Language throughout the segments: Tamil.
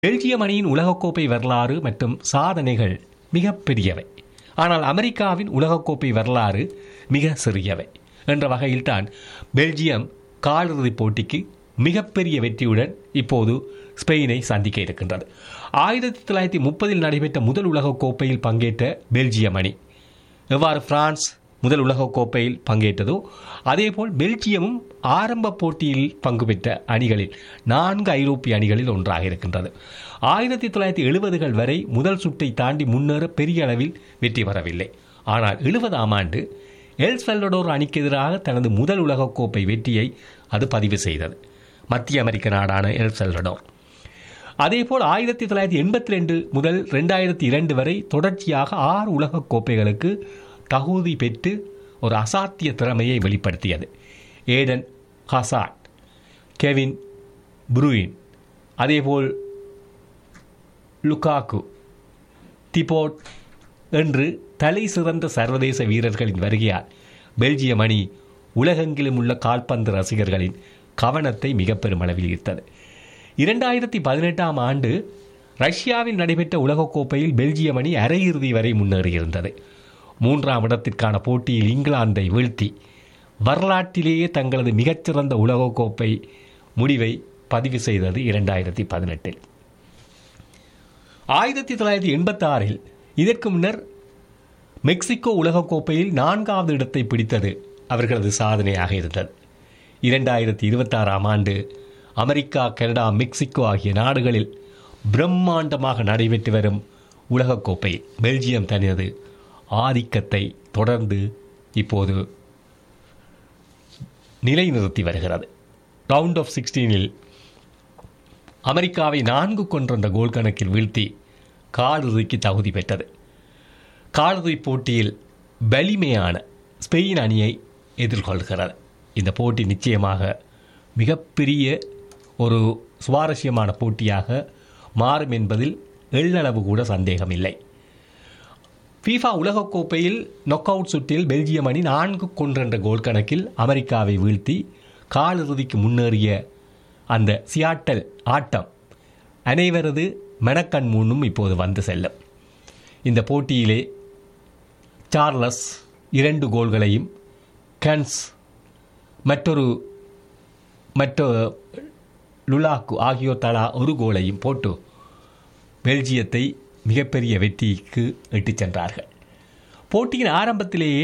பெல்ஜியம் அணியின் உலகக்கோப்பை வரலாறு மற்றும் சாதனைகள் மிகப்பெரியவை ஆனால் அமெரிக்காவின் உலகக்கோப்பை வரலாறு மிக சிறியவை என்ற வகையில்தான் பெல்ஜியம் காலிறுதிப் போட்டிக்கு மிகப்பெரிய வெற்றியுடன் இப்போது ஸ்பெயினை சந்திக்க இருக்கின்றது ஆயிரத்தி தொள்ளாயிரத்தி முப்பதில் நடைபெற்ற முதல் உலகக்கோப்பையில் பங்கேற்ற பெல்ஜியம் அணி எவ்வாறு பிரான்ஸ் முதல் உலகக் கோப்பையில் பங்கேற்றதோ அதேபோல் பெல்ஜியமும் ஆரம்ப போட்டியில் பங்கு பெற்ற அணிகளில் நான்கு ஐரோப்பிய அணிகளில் ஒன்றாக இருக்கின்றது ஆயிரத்தி தொள்ளாயிரத்தி எழுபதுகள் வரை முதல் சுற்றை தாண்டி முன்னேற பெரிய அளவில் வெற்றி பெறவில்லை ஆனால் எழுபதாம் ஆண்டு எல் சல்வடோர் அணிக்கு எதிராக தனது முதல் உலகக் கோப்பை வெற்றியை அது பதிவு செய்தது மத்திய அமெரிக்க நாடான எல் சல்வடோர் அதேபோல் ஆயிரத்தி தொள்ளாயிரத்தி எண்பத்தி ரெண்டு முதல் ரெண்டாயிரத்தி இரண்டு வரை தொடர்ச்சியாக ஆறு உலகக் கோப்பைகளுக்கு தகுதி பெற்று ஒரு அசாத்திய திறமையை வெளிப்படுத்தியது ஏடன் ஹசாட் கெவின் புரூயின் அதேபோல் லுகாக்கு திபோட் என்று தலை சிறந்த சர்வதேச வீரர்களின் வருகையால் பெல்ஜியம் அணி உலகெங்கிலும் உள்ள கால்பந்து ரசிகர்களின் கவனத்தை மிக பெருமளவில் ஈர்த்தது இரண்டாயிரத்தி பதினெட்டாம் ஆண்டு ரஷ்யாவில் நடைபெற்ற உலகக்கோப்பையில் பெல்ஜியம் அணி அரையிறுதி வரை முன்னேறியிருந்தது மூன்றாம் இடத்திற்கான போட்டியில் இங்கிலாந்தை வீழ்த்தி வரலாற்றிலேயே தங்களது மிகச்சிறந்த உலகக்கோப்பை முடிவை பதிவு செய்தது இரண்டாயிரத்தி பதினெட்டில் ஆயிரத்தி தொள்ளாயிரத்தி எண்பத்தி ஆறில் இதற்கு முன்னர் மெக்சிகோ உலகக்கோப்பையில் நான்காவது இடத்தை பிடித்தது அவர்களது சாதனையாக இருந்தது இரண்டாயிரத்தி இருபத்தாறாம் ஆண்டு அமெரிக்கா கனடா மெக்சிகோ ஆகிய நாடுகளில் பிரம்மாண்டமாக நடைபெற்று வரும் உலகக்கோப்பை பெல்ஜியம் தனது ஆதிக்கத்தை தொடர்ந்து இப்போது நிலைநிறுத்தி வருகிறது ரவுண்ட் ஆஃப் சிக்ஸ்டீனில் அமெரிக்காவை நான்கு கொன்ற கோல் கணக்கில் வீழ்த்தி காலிறுதிக்கு தகுதி பெற்றது காலிறுதி போட்டியில் வலிமையான ஸ்பெயின் அணியை எதிர்கொள்கிறது இந்த போட்டி நிச்சயமாக மிகப்பெரிய ஒரு சுவாரஸ்யமான போட்டியாக மாறும் என்பதில் எள்ளளவு கூட சந்தேகமில்லை ஃபீஃபா உலகக்கோப்பையில் நொக் அவுட் சுற்றில் பெல்ஜியம் அணி நான்கு கொன்றென்ற கோல் கணக்கில் அமெரிக்காவை வீழ்த்தி காலிறுதிக்கு முன்னேறிய அந்த சியாட்டல் ஆட்டம் அனைவரது மனக்கண் முன்னும் இப்போது வந்து செல்லும் இந்த போட்டியிலே சார்லஸ் இரண்டு கோல்களையும் கன்ஸ் மற்றொரு மற்ற லுலாக்கு ஆகியோர் தலா ஒரு கோலையும் போட்டு பெல்ஜியத்தை மிகப்பெரிய வெற்றிக்கு இட்டுச் சென்றார்கள் போட்டியின் ஆரம்பத்திலேயே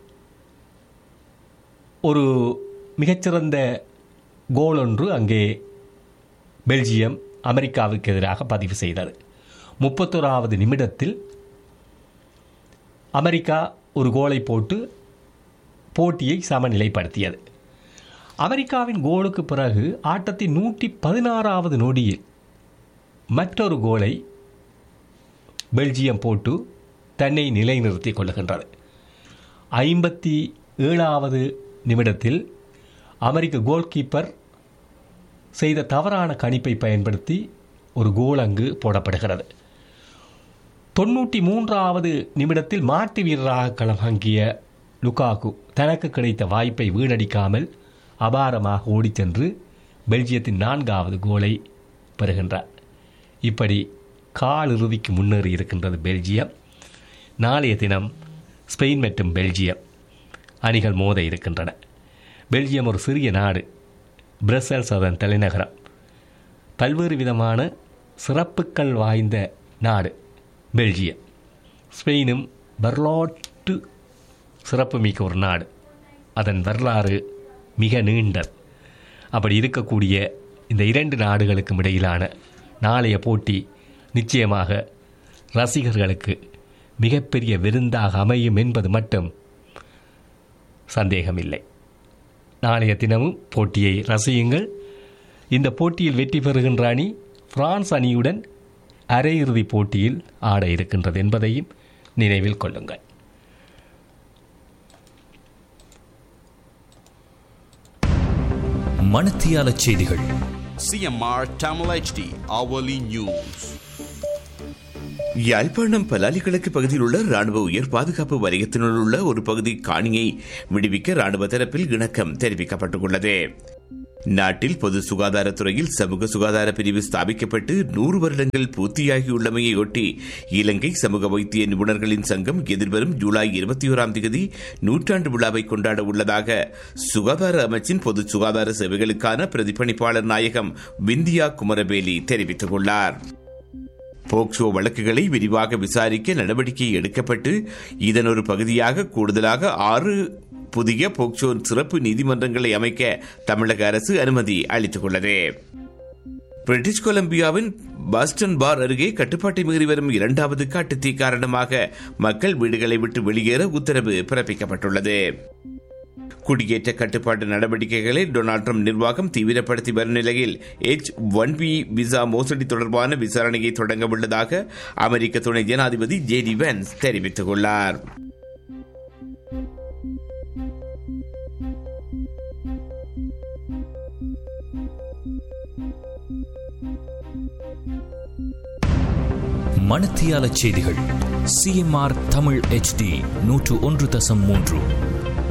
ஒரு மிகச்சிறந்த கோல் ஒன்று அங்கே பெல்ஜியம் அமெரிக்காவுக்கு எதிராக பதிவு செய்தது முப்பத்தோராவது நிமிடத்தில் அமெரிக்கா ஒரு கோலை போட்டு போட்டியை சமநிலைப்படுத்தியது அமெரிக்காவின் கோலுக்கு பிறகு ஆட்டத்தின் நூற்றி பதினாறாவது நொடியில் மற்றொரு கோலை பெல்ஜியம் போட்டு தன்னை நிலைநிறுத்திக் கொள்ளுகின்றது ஐம்பத்தி ஏழாவது நிமிடத்தில் அமெரிக்க கோல் கீப்பர் செய்த தவறான கணிப்பை பயன்படுத்தி ஒரு கோல் அங்கு போடப்படுகிறது தொண்ணூற்றி மூன்றாவது நிமிடத்தில் மாட்டு வீரராக களமங்கிய லுகாகு தனக்கு கிடைத்த வாய்ப்பை வீணடிக்காமல் அபாரமாக ஓடிச் சென்று பெல்ஜியத்தின் நான்காவது கோலை பெறுகின்றார் இப்படி காலிறுதிக்கு முன்னேறி இருக்கின்றது பெல்ஜியம் நாளைய தினம் ஸ்பெயின் மற்றும் பெல்ஜியம் அணிகள் மோத இருக்கின்றன பெல்ஜியம் ஒரு சிறிய நாடு பிரசல்ஸ் அதன் தலைநகரம் பல்வேறு விதமான சிறப்புகள் வாய்ந்த நாடு பெல்ஜியம் ஸ்பெயினும் வரலாற்று சிறப்புமிக்க ஒரு நாடு அதன் வரலாறு மிக நீண்டது அப்படி இருக்கக்கூடிய இந்த இரண்டு நாடுகளுக்கும் இடையிலான நாளைய போட்டி நிச்சயமாக ரசிகர்களுக்கு மிகப்பெரிய விருந்தாக அமையும் என்பது மட்டும் சந்தேகமில்லை நாளைய தினமும் போட்டியை ரசியுங்கள் இந்த போட்டியில் வெற்றி பெறுகின்ற அணி பிரான்ஸ் அணியுடன் அரையிறுதிப் போட்டியில் ஆட இருக்கின்றது என்பதையும் நினைவில் கொள்ளுங்கள் மணத்தியால செய்திகள் CMR Tamil HD hourly news. Yazhpanam Palali கிழக்கு பகுதியில் உள்ள ராணுவ உயர் பாதுகாப்பு வலயத்தினுள் உள்ள ஒரு பகுதி காணியை விடுவிக்க ராணுவ தரப்பில் இணக்கம் தெரிவிக்கப்பட்டுள்ளது நாட்டில் பொது சுகாதாரத்துறையில் சமூக சுகாதார பிரிவு ஸ்தாபிக்கப்பட்டு நூறு வருடங்கள் பூர்த்தியாகியுள்ளமையொட்டி இலங்கை சமூக வைத்திய நிபுணர்களின் சங்கம் எதிர்வரும் ஜூலை இருபத்தி ஓராம் தேதி நூற்றாண்டு விழாவை கொண்டாட உள்ளதாக சுகாதார அமைச்சின் பொது சுகாதார சேவைகளுக்கான பிரதிபலிப்பாளர் நாயகம் விந்தியா குமரவேலி தெரிவித்துள்ளார் போக்சோ வழக்குகளை விரிவாக விசாரிக்க நடவடிக்கை எடுக்கப்பட்டு இதன் ஒரு பகுதியாக கூடுதலாக ஆறு புதிய போக்சோ சிறப்பு நீதிமன்றங்களை அமைக்க தமிழக அரசு அனுமதி அளித்துள்ளது பிரிட்டிஷ் கொலம்பியாவின் பாஸ்டன் பார் அருகே கட்டுப்பாட்டை மீறி வரும் இரண்டாவது காட்டுத்தீ காரணமாக மக்கள் வீடுகளை விட்டு வெளியேற உத்தரவு பிறப்பிக்கப்பட்டுள்ளது குடியேற்ற கட்டுப்பாட்டு நடவடிக்கைகளை டொனால்ட் ட்ரம்ப் நிர்வாகம் தீவிரப்படுத்தி வரும் நிலையில் எச் ஒன் பி விசா மோசடி தொடர்பான விசாரணையை தொடங்க உள்ளதாக அமெரிக்க துணை ஜனாதிபதி ஜே டி வென்ஸ் தெரிவித்துள்ளார் மணத்தியால செய்திகள் சிஎம்ஆர் தமிழ் HD நூற்று ஒன்று தசம் மூன்று